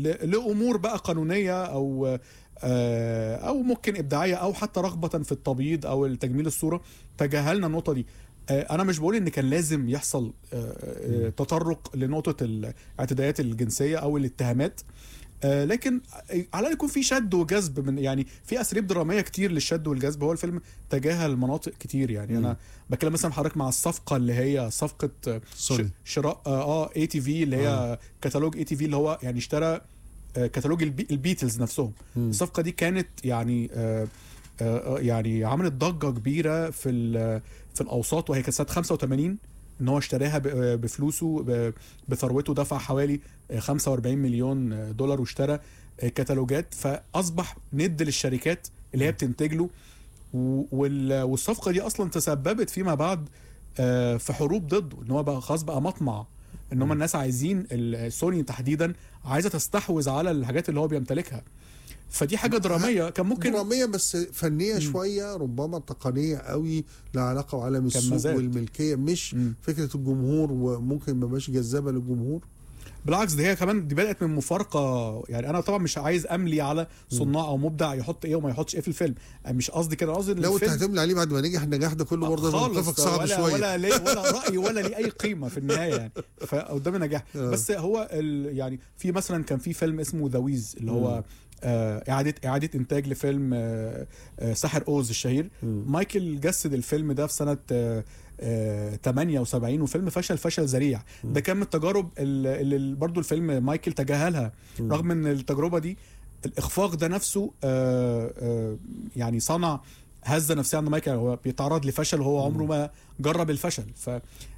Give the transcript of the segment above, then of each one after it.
ل- لامور بقى قانونيه او آه، او ممكن ابداعيه او حتى رغبه في التبييض او تجميل الصوره تجاهلنا النقطه دي آه، انا مش بقول ان كان لازم يحصل آه، آه، تطرق لنقطه الاعتداءات الجنسيه او الاتهامات آه، لكن على الاقل يكون في شد وجذب من يعني في اساليب دراميه كتير للشد والجذب هو الفيلم تجاهل مناطق كتير يعني انا بتكلم مثلا حضرتك مع الصفقه اللي هي صفقه آه، سوري. ش- شراء اه اي تي في اللي هي آه. كتالوج اي تي في اللي هو يعني اشترى آه، كتالوج البي البيتلز نفسهم مم. الصفقه دي كانت يعني آه، آه، يعني عملت ضجه كبيره في ال- في الاوساط وهي كانت سنه 85 ان هو اشتراها ب- بفلوسه ب- بثروته دفع حوالي آه، 45 مليون آه، دولار واشترى آه، كتالوجات فاصبح ند للشركات اللي هي بتنتج له و- وال- والصفقه دي اصلا تسببت فيما بعد آه، في حروب ضده ان هو بقى خلاص بقى مطمع ان هم الناس عايزين ال- سوني تحديدا عايزه تستحوذ على الحاجات اللي هو بيمتلكها فدي حاجه دراميه كان ممكن دراميه بس فنيه شويه ربما تقنيه قوي لها علاقه بعالم كان السوق مزاج. والملكيه مش مم. فكره الجمهور وممكن ما بقاش جذابه للجمهور بالعكس دي هي كمان دي بدات من مفارقه يعني انا طبعا مش عايز املي على صناع او مبدع يحط ايه وما يحطش ايه في الفيلم مش قصدي كده قصدي إن لو انت الفيلم هتملي عليه بعد ما نجح النجاح ده كله برضه خالص موقفك صعب ولا شويه ولا ليه ولا راي ولا ليه اي قيمه في النهايه يعني فقدام نجاح آه. بس هو ال يعني في مثلا كان في فيلم اسمه ذا ويز اللي هو آه اعاده اعاده انتاج لفيلم آه آه ساحر اوز الشهير مم. مايكل جسد الفيلم ده في سنه آه آه 78 وفيلم فشل فشل ذريع ده كان من التجارب اللي اللي برضو الفيلم مايكل تجاهلها رغم ان التجربه دي الاخفاق ده نفسه آه آه يعني صنع هزه نفسيه عند مايكل هو بيتعرض لفشل وهو عمره ما جرب الفشل ف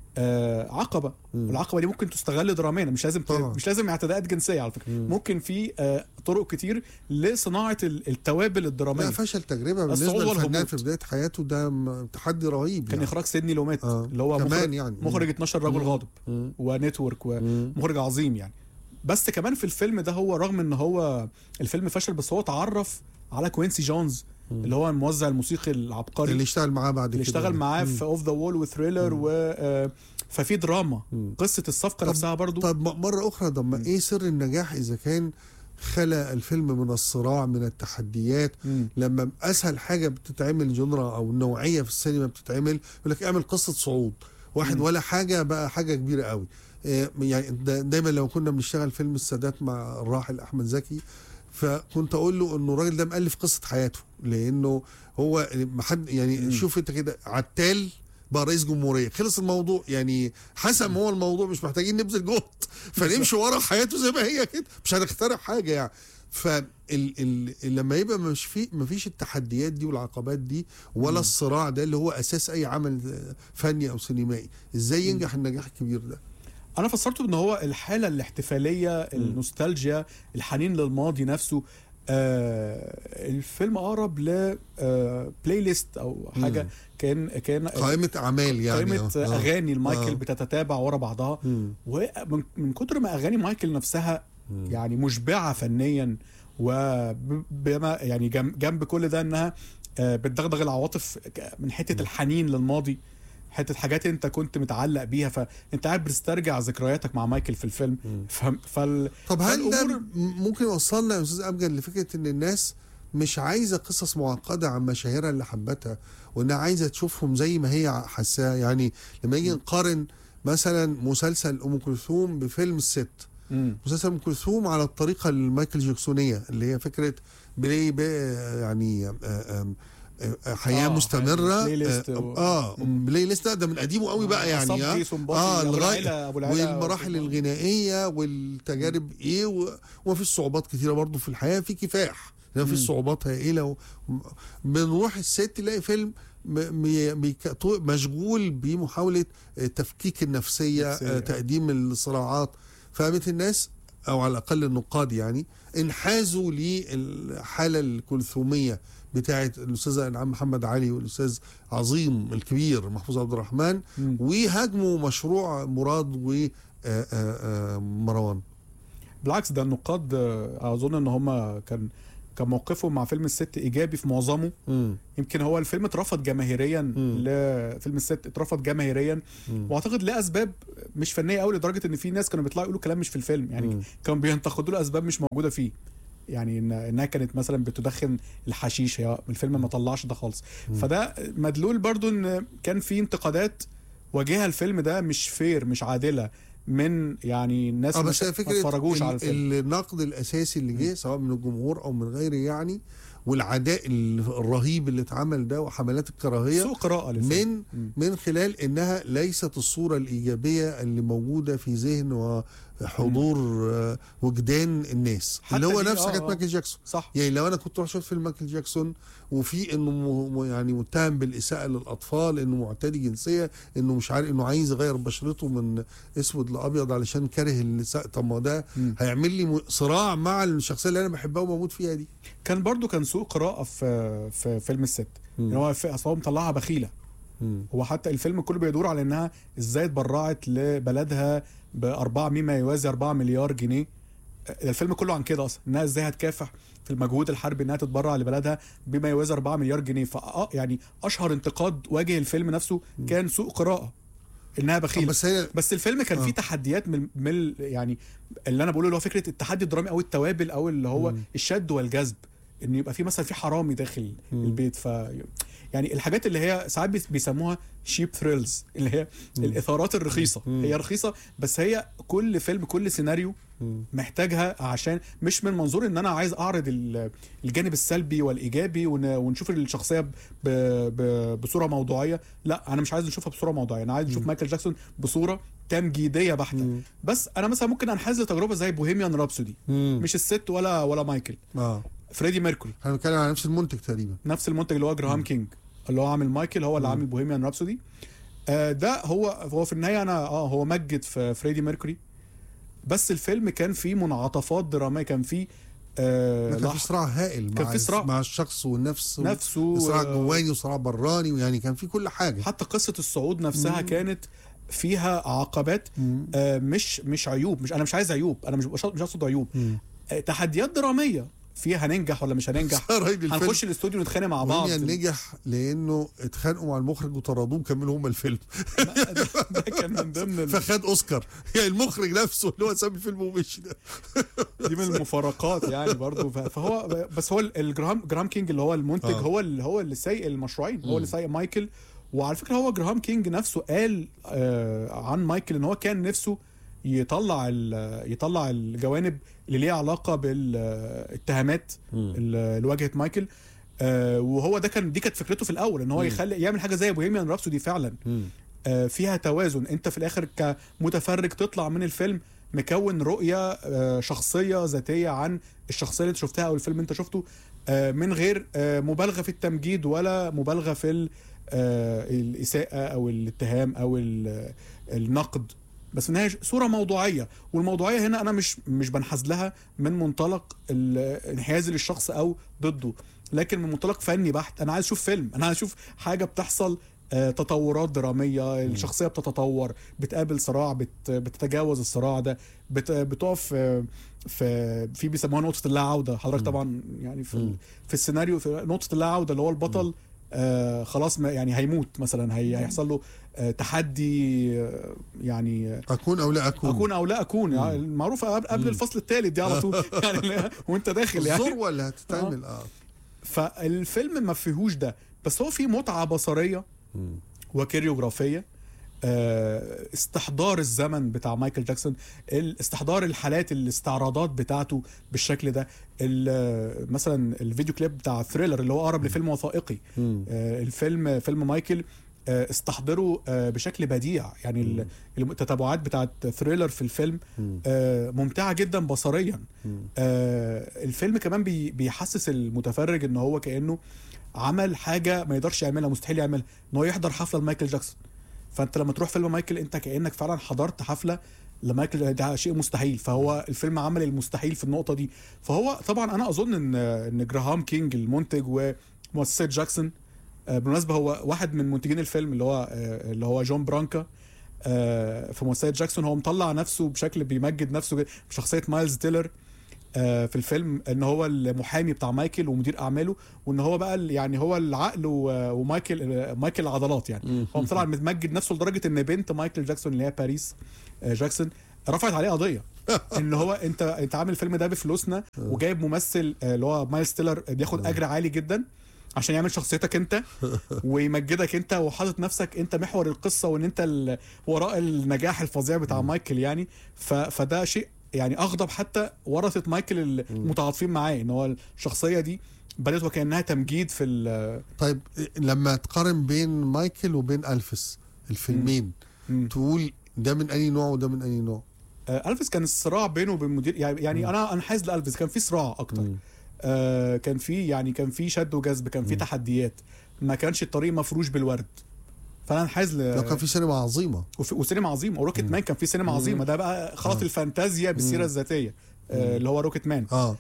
آه عقبه والعقبه دي ممكن تستغل دراميا مش لازم ت- طبعا. مش لازم اعتداءات جنسيه على فكره ممكن في آه طرق كتير لصناعه ال- التوابل الدراميه لا فشل تجربه الصعود بالنسبه للفنان والهبوط. في بدايه حياته ده م- تحدي رهيب كان يعني. اخراج سيدني لومات آه. اللي هو كمان مخرج يعني. مخرج 12 رجل غاضب مم. ونتورك مم. ومخرج عظيم يعني بس كمان في الفيلم ده هو رغم ان هو الفيلم فشل بس هو اتعرف على كوينسي جونز اللي هو الموزع الموسيقي العبقري اللي اشتغل معاه بعد اللي كده اشتغل معاه في اوف ذا وول وثريلر و آه، ففي دراما قصه الصفقه طب- نفسها برضو طب م- مرة أخرى طب ما إيه سر النجاح إذا كان خلى الفيلم من الصراع من التحديات مم. لما اسهل حاجه بتتعمل جنرا او نوعيه في السينما بتتعمل يقول لك اعمل قصه صعود واحد ولا حاجه بقى حاجه كبيره قوي إيه، يعني دا- دايما لو كنا بنشتغل فيلم السادات مع الراحل احمد زكي فكنت اقول له انه الراجل ده مؤلف قصه حياته لانه هو ما حد يعني شوف انت كده عتال بقى رئيس جمهوريه خلص الموضوع يعني حسم هو الموضوع مش محتاجين نبذل جهد فنمشي ورا حياته زي ما هي كده مش هنخترع حاجه يعني فال ال لما يبقى مش في ما فيش التحديات دي والعقبات دي ولا الصراع ده اللي هو اساس اي عمل فني او سينمائي ازاي ينجح النجاح الكبير ده انا فسرته ان هو الحاله الاحتفاليه النوستالجيا الحنين للماضي نفسه آه الفيلم اقرب ل آه بلاي ليست او حاجه مم. كان كان قائمه اعمال يعني قائمه آه. اغاني المايكل آه. بتتتابع ورا بعضها مم. ومن من كتر ما اغاني مايكل نفسها يعني مشبعه فنيا وبما يعني جنب, جنب كل ده انها آه، بتدغدغ العواطف من حته الحنين للماضي حته حاجات انت كنت متعلق بيها فانت قاعد بتسترجع ذكرياتك مع مايكل في الفيلم فهم فال طب هل ده فالأمور- ممكن يوصلنا يا استاذ امجد لفكره ان الناس مش عايزه قصص معقده عن مشاهيرها اللي حبتها وانها عايزه تشوفهم زي ما هي حاساها يعني لما يجي نقارن مثلا مسلسل ام كلثوم بفيلم الست مم. مسلسل ام كلثوم على الطريقه المايكل جاكسونيه اللي هي فكره بلاي بي يعني آه، آه، آه، حياه آه، مستمره بلاي ليست اه, و- آه بلاي ليست ده من قديمه قوي بقى يعني صبري، آه. سنباطي، اه أبو لغايه العلا- أبو العلا والمراحل وسنباطي. الغنائيه والتجارب ايه و- وما فيش صعوبات كتيره برضو في الحياه في كفاح ما فيش صعوبات هائله و... بنروح الست تلاقي فيلم م- مي- ميك- طو- مشغول بمحاوله آه، تفكيك النفسيه نفسية. آه، تقديم الصراعات فقامت الناس او على الاقل النقاد يعني انحازوا للحاله الكلثوميه بتاعه الاستاذه انعام محمد علي والاستاذ عظيم الكبير محفوظ عبد الرحمن مم. وهاجموا مشروع مراد ومروان بالعكس ده النقاد آه، اظن ان هم كان كان موقفهم مع فيلم الست ايجابي في معظمه مم. يمكن هو الفيلم اترفض جماهيريا لفيلم الست اترفض جماهيريا مم. واعتقد لاسباب مش فنيه قوي لدرجه ان في ناس كانوا بيطلعوا يقولوا كلام مش في الفيلم يعني مم. كانوا بينتقدوا له اسباب مش موجوده فيه يعني إن انها كانت مثلا بتدخن الحشيش هي الفيلم ما طلعش ده خالص فده مدلول برضو ان كان في انتقادات واجهها الفيلم ده مش فير مش عادله من يعني الناس اه اللي بس هي ما فكره اتفرجوش ال- على الفيلم النقد الاساسي اللي جه سواء من الجمهور او من غيره يعني والعداء ال- الرهيب اللي اتعمل ده وحملات الكراهيه سوء قراءه للفيلم من مم. من خلال انها ليست الصوره الايجابيه اللي موجوده في ذهن وحضور آه، وجدان الناس حتى اللي هو دي- نفس آه، حاجه آه. مايكل جاكسون صح يعني لو انا كنت رحت شفت فيلم مايكل جاكسون وفي انه م- م- يعني متهم بالاساءه للاطفال انه معتدي جنسيه انه مش عارف انه عايز يغير بشرته من اسود لابيض علشان كاره النساء طب ما ده مم. هيعمل لي م- صراع مع الشخصيه اللي انا بحبها وبموت فيها دي كان برضو كان سوء قراءه في في فيلم الست يعني هو في- اصل هو مطلعها بخيله مم. هو حتى الفيلم كله بيدور على انها ازاي اتبرعت لبلدها ب 4 مما يوازي 4 مليار جنيه الفيلم كله عن كده اصلا انها ازاي هتكافح في المجهود الحربي انها تتبرع لبلدها بما يوازي 4 مليار جنيه فاه يعني اشهر انتقاد واجه الفيلم نفسه كان سوء قراءه انها طب بخيله بس هي بس الفيلم كان آه. فيه تحديات من من ال- يعني اللي انا بقوله اللي هو فكره التحدي الدرامي او التوابل او اللي هو مم. الشد والجذب ان يبقى في مثلا في حرامي داخل مم. البيت ف يعني الحاجات اللي هي ساعات بيس- بيسموها شيب ثريلز اللي هي الاثارات الرخيصه مم. هي رخيصه بس هي كل فيلم كل سيناريو مم. محتاجها عشان مش من منظور ان انا عايز اعرض ال- الجانب السلبي والايجابي ون- ونشوف الشخصيه ب- ب- بصوره موضوعيه لا انا مش عايز نشوفها بصوره موضوعيه انا عايز نشوف مايكل جاكسون بصوره تمجيديه بحته مم. بس انا مثلا ممكن انحاز لتجربه زي بوهيميان رابسودي مم. مش الست ولا ولا مايكل اه فريدي ميركوري احنا بنتكلم على نفس المنتج تقريبا نفس المنتج اللي هو جراهام كينج اللي هو عامل مايكل هو اللي عامل بوهيميان رابسودي آه ده هو هو في النهايه انا اه هو مجد في فريدي ميركوري بس الفيلم كان فيه منعطفات دراميه كان فيه آه كان في لح- صراع هائل كان مع في صراع. مع الشخص والنفس نفسه صراع آه، جواني وصراع براني ويعني كان في كل حاجه حتى قصه الصعود نفسها مم. كانت فيها عقبات مم. آه مش مش عيوب مش انا مش عايز عيوب انا مش مش مش اقصد عيوب مم. آه تحديات دراميه فيها هننجح ولا مش هننجح رهيب الفيلم هنخش الاستوديو نتخانق مع بعض بوهيميان نجح لانه اتخانقوا مع المخرج وطردوه كملوا هم الفيلم ده كان من ضمن ال- فخد اوسكار يعني المخرج نفسه اللي هو ساب الفيلم ومشي ده دي من المفارقات يعني برضو ف- فهو بس هو الجرام جرام كينج اللي هو المنتج آه. هو اللي هو اللي سايق المشروعين هو مم. اللي سايق مايكل وعلى فكره هو جراهام كينج نفسه قال آه عن مايكل ان هو كان نفسه يطلع ال- يطلع الجوانب اللي ليها علاقه بالاتهامات اللي واجهت مايكل آه وهو ده كان دي كانت فكرته في الاول ان هو مم. يخلي يعمل حاجه زي بوهيميان رابسودي فعلا آه، فيها توازن انت في الاخر كمتفرج تطلع من الفيلم مكون رؤية آه، شخصية ذاتية عن الشخصية اللي انت شفتها او الفيلم اللي انت شفته آه، من غير آه، مبالغة في التمجيد ولا مبالغة في ال- آه، الإساءة او الاتهام او ال- النقد بس في النهاية صورة موضوعية والموضوعية هنا انا مش مش بنحاز لها من منطلق الانحياز للشخص او ضده لكن من منطلق فني بحت انا عايز اشوف فيلم انا عايز اشوف حاجة بتحصل آه، تطورات دراميه الشخصيه بتتطور بتقابل صراع بت بتتجاوز الصراع ده بت بتقف آه، في في بيسموها نقطه اللا عوده حضرتك طبعا يعني في ال- مم. في السيناريو في نقطه اللا عوده اللي هو البطل آه خلاص ما يعني هيموت مثلا هي هيحصل له آه تحدي آه يعني آه، اكون او لا اكون اكون او لا اكون يعني المعروفه قبل- قبل الفصل الثالث دي على طول يعني لا- وانت داخل يعني الذروه اللي هتتعمل اه فالفيلم ما فيهوش ده بس هو فيه متعه بصريه وكيريوغرافيه آه، استحضار الزمن بتاع مايكل جاكسون ال- استحضار الحالات الاستعراضات بتاعته بالشكل ده ال- مثلا الفيديو كليب بتاع ثريلر اللي هو اقرب لفيلم وثائقي مم. آه، الفيلم فيلم مايكل آه، استحضره آه، بشكل بديع يعني ال- التتابعات بتاعت ثريلر في الفيلم مم. آه، ممتعه جدا بصريا مم. آه، الفيلم كمان بي بيحسس المتفرج ان هو كانه عمل حاجه ما يقدرش يعملها مستحيل يعملها ان هو يحضر حفله لمايكل جاكسون فانت لما تروح فيلم مايكل انت كانك فعلا حضرت حفله لمايكل ده شيء مستحيل فهو الفيلم عمل المستحيل في النقطه دي فهو طبعا انا اظن ان ان جراهام كينج المنتج ومؤسسه جاكسون آه، بالمناسبه هو واحد من منتجين الفيلم اللي هو آه، اللي هو جون برانكا آه، في مؤسسه جاكسون هو مطلع نفسه بشكل بيمجد نفسه بشخصيه مايلز تيلر آه، في الفيلم ان هو المحامي بتاع مايكل ومدير اعماله وان هو بقى ال- يعني هو العقل و- ومايكل آه، مايكل العضلات يعني هو طلع متمجد نفسه لدرجه ان بنت مايكل جاكسون اللي هي باريس آه، جاكسون رفعت عليه قضيه ان هو انت انت عامل الفيلم ده بفلوسنا وجايب ممثل آه، اللي هو مايلز تيلر بياخد اجر عالي جدا عشان يعمل شخصيتك انت ويمجدك انت وحاطط نفسك انت محور القصه وان انت ال- وراء النجاح الفظيع بتاع مايكل يعني ف... فده شيء يعني اغضب حتى ورثه مايكل المتعاطفين معاه ان هو الشخصيه دي بدات وكانها تمجيد في ال... طيب لما تقارن بين مايكل وبين الفيس الفيلمين مم. تقول ده من اي نوع وده من اي نوع آه، الفيس كان الصراع بينه وبين مدير يعني, يعني انا انحاز لالفيس كان في صراع اكتر مم. آه كان في يعني كان في شد وجذب كان في تحديات ما كانش الطريق مفروش بالورد فانا انحاز ل... لو كان في سينما عظيمه وفي- وسينما عظيمه وروكيت مان كان في سينما عظيمه ده بقى خلط آه. الفانتازيا بالسيره الذاتيه آه اللي هو روكيت مان اه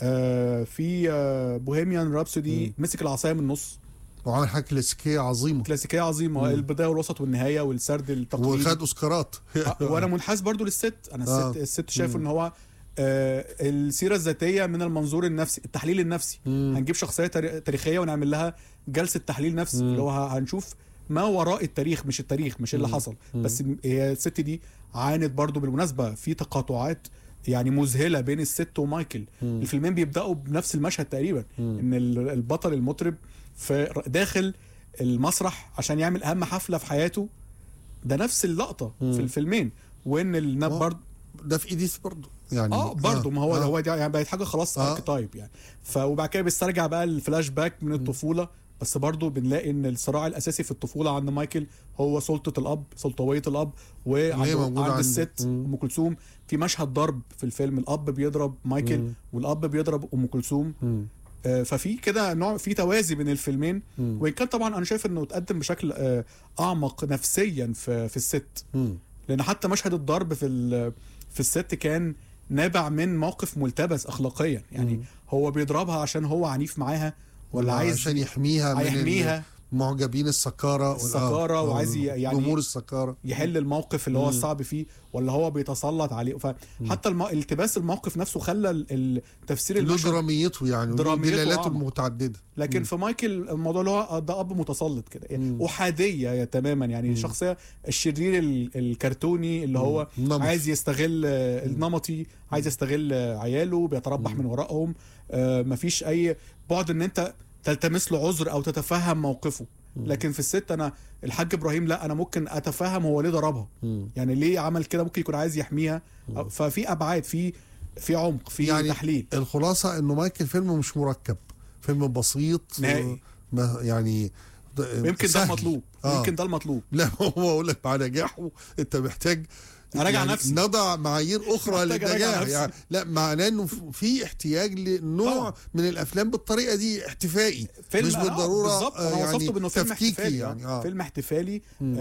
آه في آه بوهيميان رابسودي مسك العصايه من النص وعمل حاجه كلاسيكيه عظيمه كلاسيكيه عظيمه البدايه والوسط والنهايه والسرد التقليدي وخد اوسكارات آه، وانا منحاز برضو للست انا آه. الست الست شايف ان هو آه السيره الذاتيه من المنظور النفسي التحليل النفسي مم. هنجيب شخصيه تاري- تاريخيه ونعمل لها جلسه تحليل نفسي مم. اللي هو ه- هنشوف ما وراء التاريخ مش التاريخ مش اللي حصل بس م- هي الست دي عانت برضو بالمناسبه في تقاطعات يعني مذهله بين الست ومايكل الفيلمين بيبداوا بنفس المشهد تقريبا ان ال- البطل المطرب في ر- داخل المسرح عشان يعمل اهم حفله في حياته ده نفس اللقطه في الفيلمين وان النب آه. برضه ده في ايديث برضه يعني اه برضه ما هو آه. هو دي يعني بقت حاجه خلاص آه. اركتايب يعني ف وبعد كده بيسترجع بقى الفلاش باك من الطفوله بس برضه بنلاقي ان الصراع الاساسي في الطفوله عند مايكل هو سلطه الاب سلطويه الاب وعند موجودة عند عنده. الست مم. ام كلثوم في مشهد ضرب في الفيلم الاب بيضرب مايكل مم. والاب بيضرب ام كلثوم مم. آه، ففي كده نوع في توازي بين الفيلمين مم. وان كان طبعا انا شايف انه اتقدم بشكل آه، اعمق نفسيا في في الست مم. لان حتى مشهد الضرب في ال- في الست كان نابع من موقف ملتبس اخلاقيا يعني مم. هو بيضربها عشان هو عنيف معاها ولا عايز عشان يحميها من هيحميها معجبين السكارة وال- السكارة آه، وعايز ي- يعني- جمهور السكارة يحل الموقف اللي هو مم. الصعب فيه ولا هو بيتسلط عليه فحتى الم... التباس الموقف نفسه خلى ال- التفسير له المشهد دراميته يعني وله دراميته دلالاته أعمق. المتعددة لكن في مايكل الموضوع اللي هو ده اب متسلط كده يعني مم. احاديه يا تماما يعني الشخصيه الشرير ال- الكرتوني اللي هو نمط. عايز يستغل آه، النمطي عايز يستغل آه، عياله بيتربح من وراءهم آه، مفيش اي بعد ان انت تلتمس له عذر او تتفهم موقفه لكن في الست انا الحاج ابراهيم لا انا ممكن اتفهم هو ليه ضربها مم. يعني ليه عمل كده ممكن يكون عايز يحميها أو- ففي ابعاد في في عمق في يعني تحليل الخلاصة انه مايكل فيلم مش مركب فيلم بسيط نهائي. ما يعني د- يمكن ده سهل. المطلوب آه. يمكن ده المطلوب لا هو اقول لك مع نجاحه انت محتاج أراجع نفسي. نضع معايير اخرى محتاج أراجع للنجاح نفسي. يعني لا معناه انه في احتياج لنوع طبعا. من الافلام بالطريقه دي احتفائي فيلم مش آه، بالضروره بالظبط آه، انا يعني وصفته بانه فيلم تفكيكي احتفالي يعني يعني اه فيلم احتفالي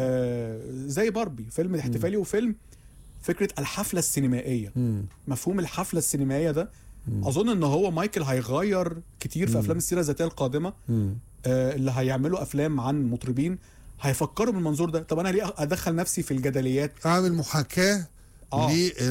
آه زي باربي فيلم احتفالي وفيلم فكره الحفله السينمائيه مم. مفهوم الحفله السينمائيه ده اظن ان هو مايكل هيغير كتير في افلام السيره الذاتيه القادمه مم. آه اللي هيعملوا افلام عن مطربين هيفكروا بالمنظور ده طب انا ليه ادخل نفسي في الجدليات اعمل محاكاه آه.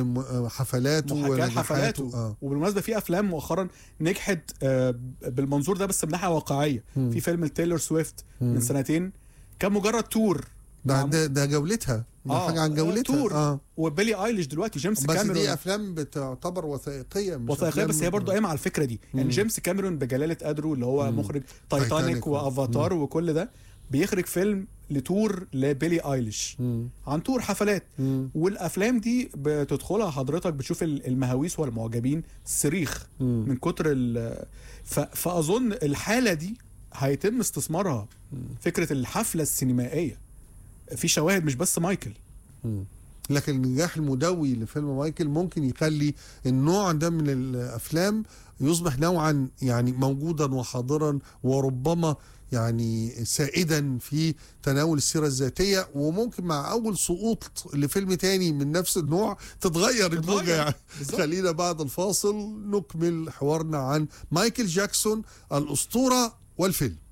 لحفلاته محاكاه ونجاحاته لحفلاته اه وبالمناسبه في افلام مؤخرا نجحت آه، بالمنظور ده بس من ناحيه واقعيه مم. في فيلم تايلور سويفت مم. من سنتين كان مجرد تور ده مع- ده, ده جولتها ده آه، حاجه عن آه، جولتها تور اه وبيلي ايليش دلوقتي جيمس بس كاميرون دي افلام بتعتبر وثائقيه مش وثائقيه بس هي أفلام- برضه قايمه على الفكره دي يعني جيمس كاميرون بجلاله قدره اللي هو مم. مخرج تايتانيك تايتانيك و- وافاتار وكل ده بيخرج فيلم لتور لبيلي ايليش مم. عن تور حفلات مم. والافلام دي بتدخلها حضرتك بتشوف ال- المهاويس والمعجبين صريخ مم. من كتر ال ف... فاظن الحاله دي هيتم استثمارها فكره الحفله السينمائيه في شواهد مش بس مايكل مم. لكن النجاح المدوي لفيلم مايكل ممكن يخلي النوع ده من الافلام يصبح نوعا يعني موجودا وحاضرا وربما يعني سائدا في تناول السيره الذاتيه وممكن مع اول سقوط لفيلم تاني من نفس النوع تتغير الموجه يعني بالظبط. خلينا بعد الفاصل نكمل حوارنا عن مايكل جاكسون الاسطوره والفيلم